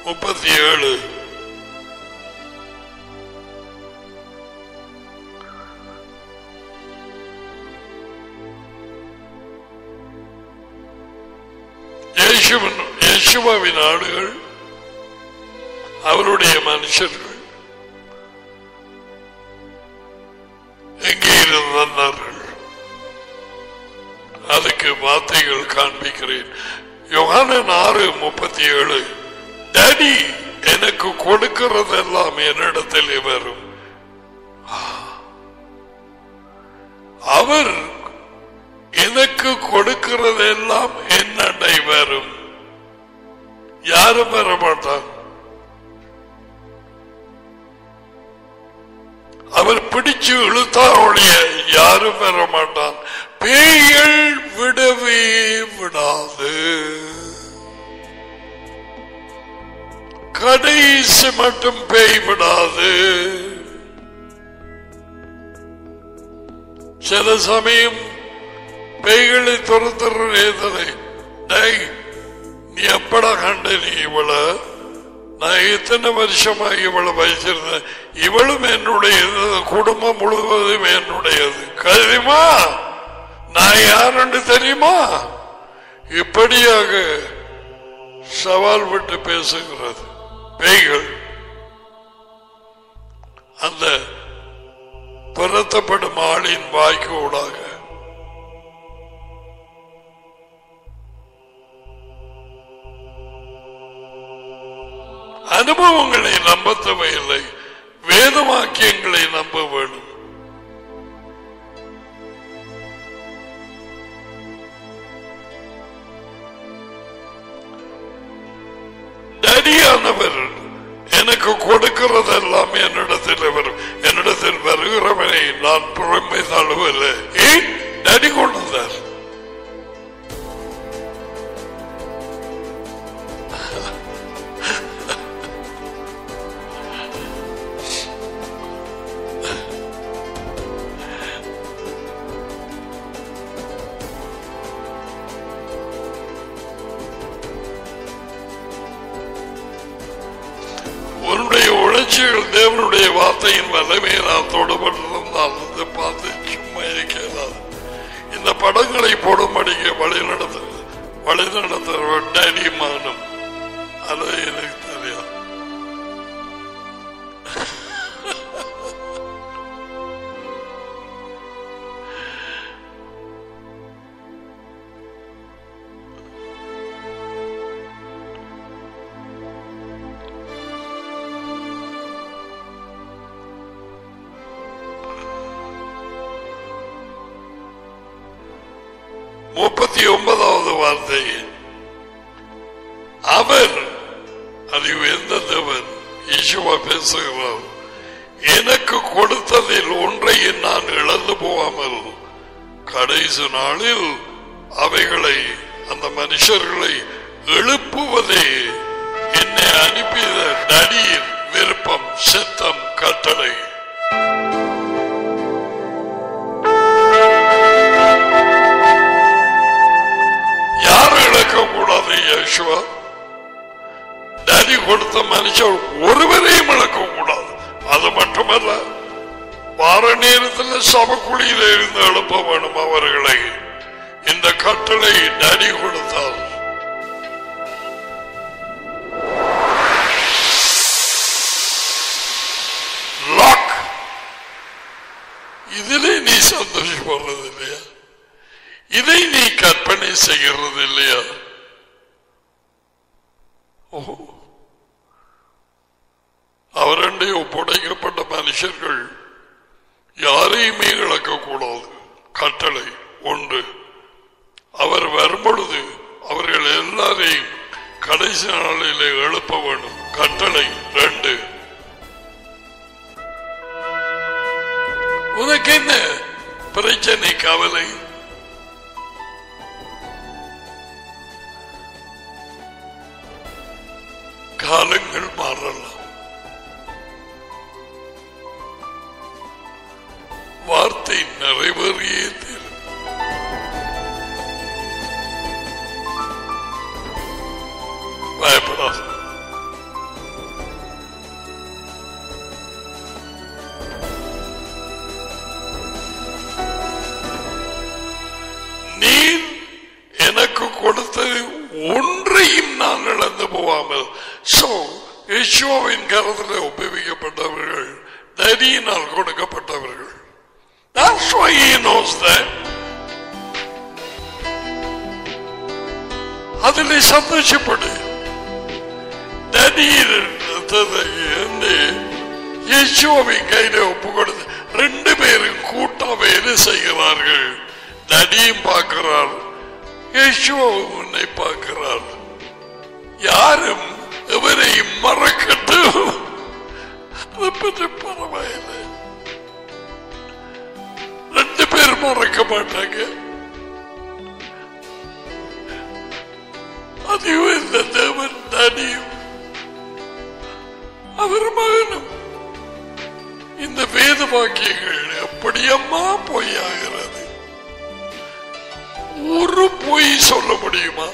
முப்பத்தி ஏழு இயேசுவின் இயேசுவாவின் ஆடுகள் அவருடைய மனுஷர்கள் எங்கே இருந்தார்கள் அதுக்கு வார்த்தைகள் காண்பிக்கிறேன் யோகானன் ஆறு முப்பத்தி ஏழு டேடி எனக்கு கொடுக்கிறதெல்லாம் என்னிடத்தில் வரும் அவர் எனக்கு கொடுக்கிறதெல்லாம் என்னடை வரும் யாரும் வர மாட்டான் அவர் பிடிச்சு இழுத்தா ஒழிய யாரும் வர மாட்டான் பேய்கள் விடவே விடாது கடைசி மட்டும் பேய் விடாது சில சமயம் பேய்களை துரத்துற நேதனை டேய் நீ எப்படா கண்ட நீ இவள நான் எத்தனை வருஷமா இவளை வச்சிருந்தேன் இவளும் என்னுடையது குடும்பம் முழுவதும் என்னுடையது கருமா நான் யாருன்னு தெரியுமா இப்படியாக சவால் விட்டு பேசுகிறது பேய்கள் அந்த துரத்தப்படும் ஆளின் வாய்க்கு ஊடாக அனுபவங்களை நம்ப தேவையில்லை வேத வாக்கியங்களை நம்ப வேண்டும் டடியானவர் எனக்கு கொடுக்கிறதெல்லாம் என்னிடத்தில் வரும் என்னிடத்தில் வருகிறவனை நான் புறமை தழுவல ஏன் டடி கொண்டார் உன்னுடைய உணர்ச்சிகள் தேவனுடைய வார்த்தையின் வல்லமையை நான் தொடப்பட்டிருந்தால் அதை பார்த்து சும்மா இருக்கிறார் இந்த படங்களை போடும்படிக்கு வழி நடத்த வழி நடத்துற டேடி மகனும் அது எனக்கு தெரியும் முப்பத்தி ஒன்பதாவது வார்த்தை அவர் அது எந்த தேவன் ஈசுவா பேசுகிறார் எனக்கு கொடுத்ததில் ஒன்றையும் நான் இழந்து போகாமல் கடைசி நாளில் அவைகளை அந்த மனுஷர்களை எழுப்புவதே என்னை அனுப்பிய நடியின் விருப்பம் சித்தம் கட்டளை யாரும் இழக்க கூடாது யேசுவா டேடி கொடுத்த மனுஷன் ஒருவரையும் இழக்க கூடாது அது மட்டுமல்ல வார நேரத்தில் சபக்குழியில இருந்து எழுப்ப வேணும் அவர்களை இந்த கட்டளை டேடி கொடுத்தார் லாக் இதிலே நீ சந்தோஷப்படுறது இல்லையா இதை நீ கற்பனை செய்கிறது இல்லையா ஓ அவரண்டை ஒப்படைக்கப்பட்ட மனுஷர்கள் யாரையுமே இழக்கக்கூடாது கட்டளை ஒன்று அவர் வரும்பொழுது அவர்கள் எல்லாரையும் கடைசி நாளிலே எழுப்ப வேண்டும் கட்டளை ரெண்டு உனக்கு என்ன பிரச்சனை கவலை காலங்கள் மாறலாம் வார்த்தை நிறைவேறியே தீரும் பயப்படாது டடியினால் கொடுக்கப்பட்டவர்கள் That's why he knows that. அதில் சந்தோஷப்படு டடியில் இயேசுவின் கையில ஒப்பு கொடுத்து ரெண்டு பேரும் கூட்டம் வேலை செய்கிறார்கள் டடியும் பார்க்கிறார் இயேசுவும் உன்னை பார்க்கிறார் யாரும் இவரை மறக்கட்டும் அதை பற்றி பரவாயில்லை ரெண்டு பேர் மறக்க மாட்டாங்க அதுவும் இந்த தேவன் தனியும் அவர் மகனும் இந்த வேத வாக்கியங்கள் எப்படியம்மா பொய்யாகிறது ஒரு பொய் சொல்ல முடியுமா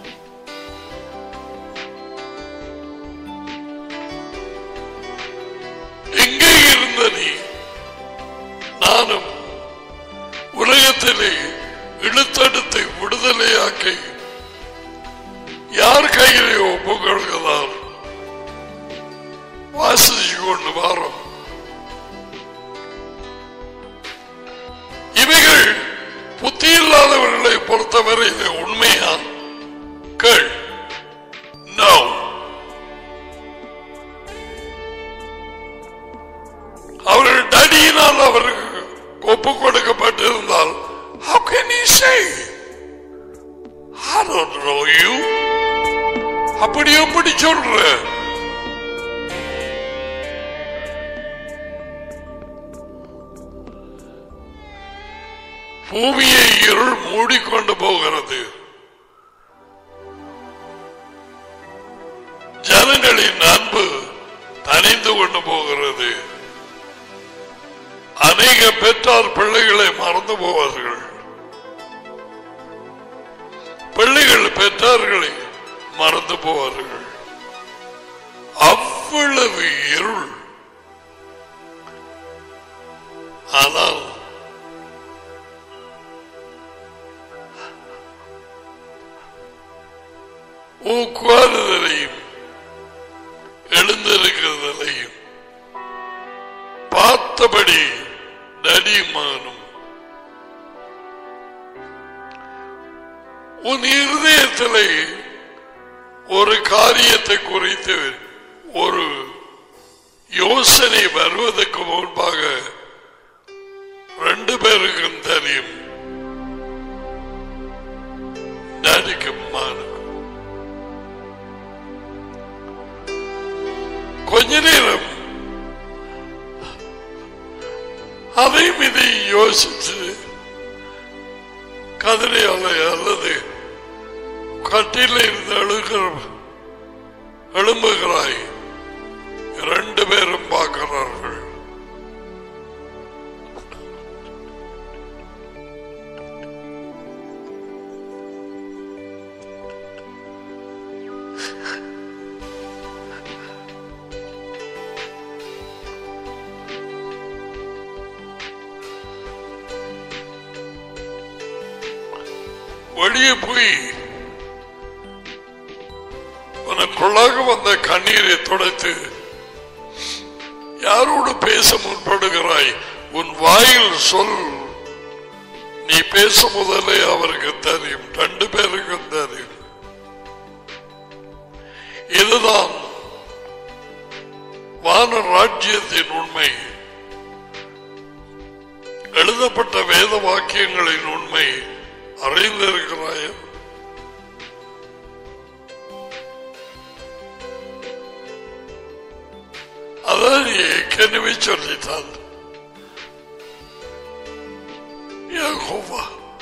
எங்கே இருந்த நீ நானும் உலகத்திலே இழுத்தடுத்து விடுதலையாக்கி யார் கையிலே ஒப்புக்கொள்கிறார் வாசிச்சு கொண்டு வாரம் இவைகள் புத்தி இல்லாதவர்களை பொறுத்தவரை இது உண்மையா கேள் நோ அவர்கள் தடியினால் அவருக்கு ஒப்பு கொடுக்கப்பட்டிருந்தால் how can he say I don't know you அப்படி எப்படி சொல்ற பூமியை இருள் மூடிக்கொண்டு போகிறது ஜனங்களின் அன்பு தனிந்து கொண்டு போகிறது அநேக பெற்றார் பிள்ளைகளை மறந்து போவார்கள் பிள்ளைகள் பெற்றார்களை மறந்து போவார்கள் அவ்வளவு இருள் ஆனால் உட்காருதலையும் எழுந்திருக்கிறதையும் பார்த்தபடி நடிமானும் உன் இருதயத்திலே ஒரு காரியத்தை குறித்து ஒரு யோசனை வருவதற்கு முன்பாக ரெண்டு பேருக்கும் தெரியும் நடிக்கும் மானுக்கும் கொஞ்ச நேரம் அதையும் இதை யோசிச்சு கதிரையாலை அல்லது கட்டில இருந்து எழுகிற எழும்புகிறாய் ரெண்டு பேரும் பார்க்கிறார்கள் வெளியே போய் உனக்குள்ளாக வந்த கண்ணீரை துடைத்து யாரோடு பேச முற்படுகிறாய் உன் வாயில் சொல் நீ பேசும் முதலே அவருக்கு தெரியும் ரெண்டு பேருக்கும் தெரியும் இதுதான் வான ராஜ்யத்தின் உண்மை எழுதப்பட்ட வேத வாக்கியங்களின் உண்மை அறிந்திருக்கிறாய் அதான் ஏற்கனவே சொல்லித்தான் யெகோவா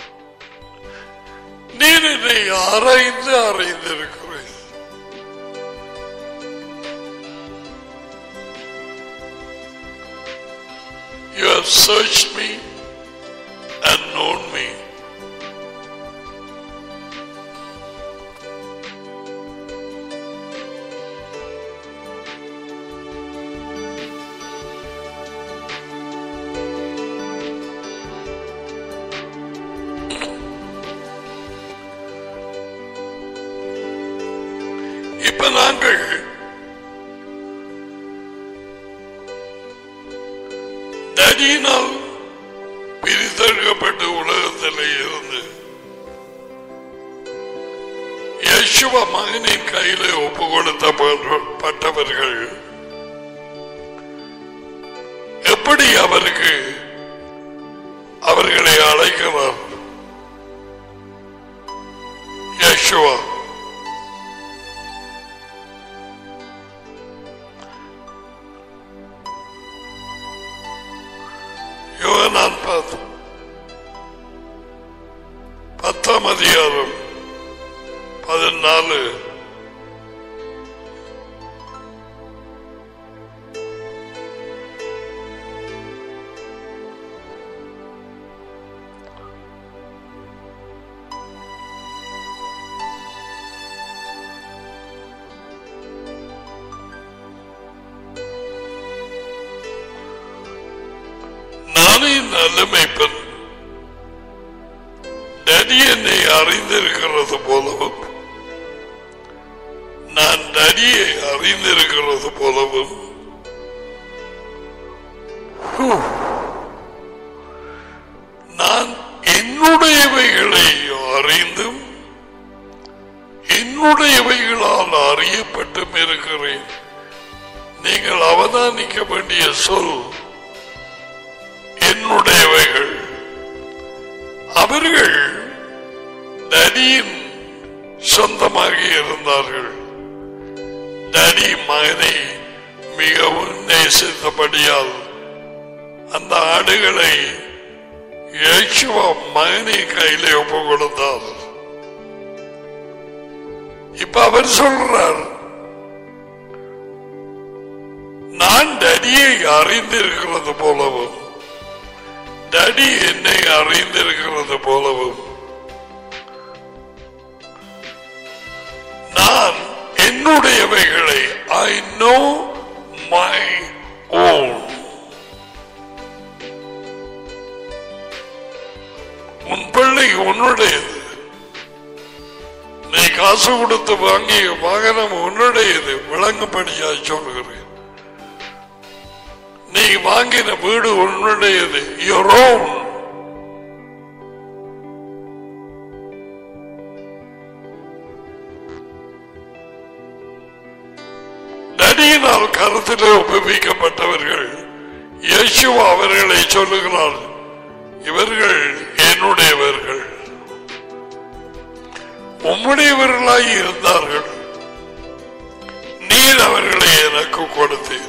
நீர் என்னை ஆராய்ந்து ஆராய்ந்திருக்கிறேன் You have searched me and known me. இப்ப நாங்கள் டடியினால் பிரித்தெடுக்கப்பட்டு உலகத்திலே இருந்து யேசுவ மகனின் கையிலே ஒப்பு கொடுத்தப்பட்டவர்கள் எப்படி அவருக்கு அவர்களை அழைக்கிறார் யேசுவா யோகனான் பார்த்து பத்தாம் அதிகாரம் பதினாலு நானே நல்ல மேய்ப்பன் டடி என்னை அறிந்திருக்கிறது போலவும் நான் டடியை அறிந்திருக்கிறது போலவும் ஹூ. நான் என்னுடையவைகளை அறிந்தும் என்னுடையவைகளால் அறியப்பட்டும் இருக்கிறேன் நீங்கள் அவதானிக்க வேண்டிய சொல் என்னுடையவைகள் அவர்கள் டடியின் சொந்தமாக இருந்தார்கள் டடி மகனை மிகவும் நேசித்தபடியால் அந்த ஆடுகளை இயேசுவா மகனை கையிலே ஒப்பு கொடுத்தார் இப்ப அவர் சொல்றார் நான் டடியை அறிந்திருக்கிறது போலவும் டடி என்னை அறிந்திருக்கிறது போலவும் நான் என்னுடையவைகளை ஐ நோ மை ஓன் உன் பிள்ளை உன்னுடையது நீ காசு கொடுத்து வாங்கிய வாகனம் உன்னுடையது விளங்கும்படியாய் சொல்கிறேன் நீ வாங்கின வீடு உன்னுடையது your own நடியினால் கருத்திலே உபயோகிக்கப்பட்டவர்கள் இயேசுவா அவர்களை சொல்லுகிறார் இவர்கள் என்னுடையவர்கள் உம்முடையவர்களாய் இருந்தார்கள் நீர் அவர்களை எனக்கு கொடுத்தீர்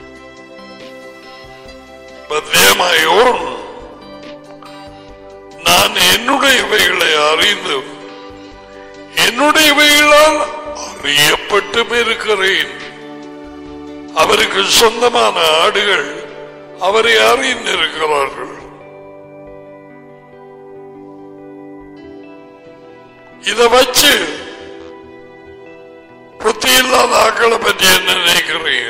But they are my own. நான் என்னுடையவைகளை அறிந்தும் என்னுடையவைகளால் அறியப்பட்டும் இருக்கிறேன் அவருக்கு சொந்தமான ஆடுகள் அவரை அறிந்திருக்கிறார்கள் இதை வச்சு புத்தி இல்லாத ஆக்களை பற்றி என்ன நினைக்கிறீங்க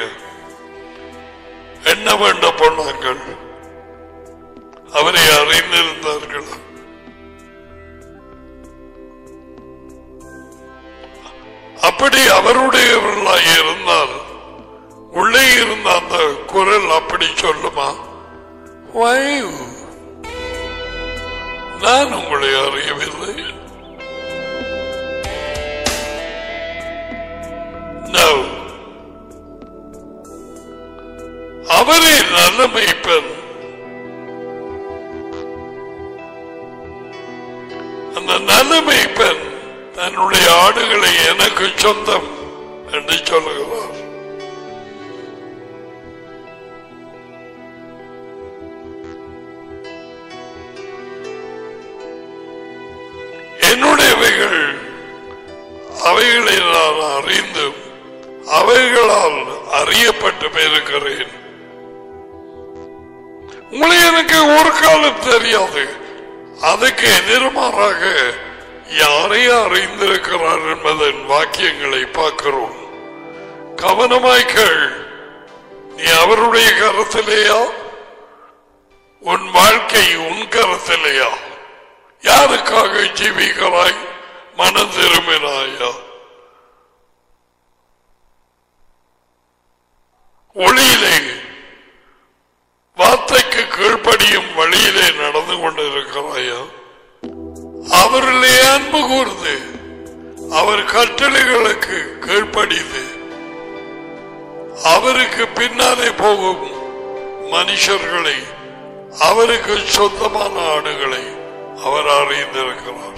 என்ன வேண்ட பொண்ணாங்கள் அவரை அறிந்திருந்தார்கள் அப்படி அவருடையவர்களாக இருந்தால் உள்ளே இருந்த அந்த குரல் அப்படி சொல்லுமா Why? நான் உங்களை அறியவில்லை No. அவரே நல்ல மெய்ப்பன் அந்த நல்ல மெய்ப்பன் தன்னுடைய ஆடுகளை எனக்கு சொந்தம் என்று சொல்லுகிறார் என்னுடையவைகள் அவைகளை நான் அறிந்தும் அவைகளால் அறியப்பட்டும் இருக்கிறேன் உங்களை எனக்கு ஒரு காலம் தெரியாது அதுக்கு எதிர்மாறாக யாரை அறிந்திருக்கிறார் என்பதன் வாக்கியங்களை பார்க்கிறோம் கவனமாய் கேள் நீ அவருடைய கருத்திலேயா உன் வாழ்க்கை உன் கருத்திலேயா யாருக்காக ஜீவிக்கிறாய் மனம் திரும்பினாயா ஒளியிலே வார்த்தைக்கு கீழ் வழியிலே நடந்து கொண்டிருக்கிறாயோ அவரிலே அன்பு கூர்ந்து அவர் கட்டளைகளுக்கு கீழ்ப்படிந்து அவருக்கு பின்னாலே போகும் மனுஷர்களை அவருக்கு சொந்தமான ஆடுகளை அவர் அறிந்திருக்கிறார்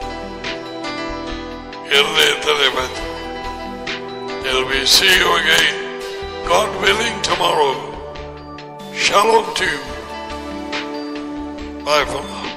இருதயத்திலே வைத்து Till we see you again, God willing, tomorrow. Shalom to you. Bye for now.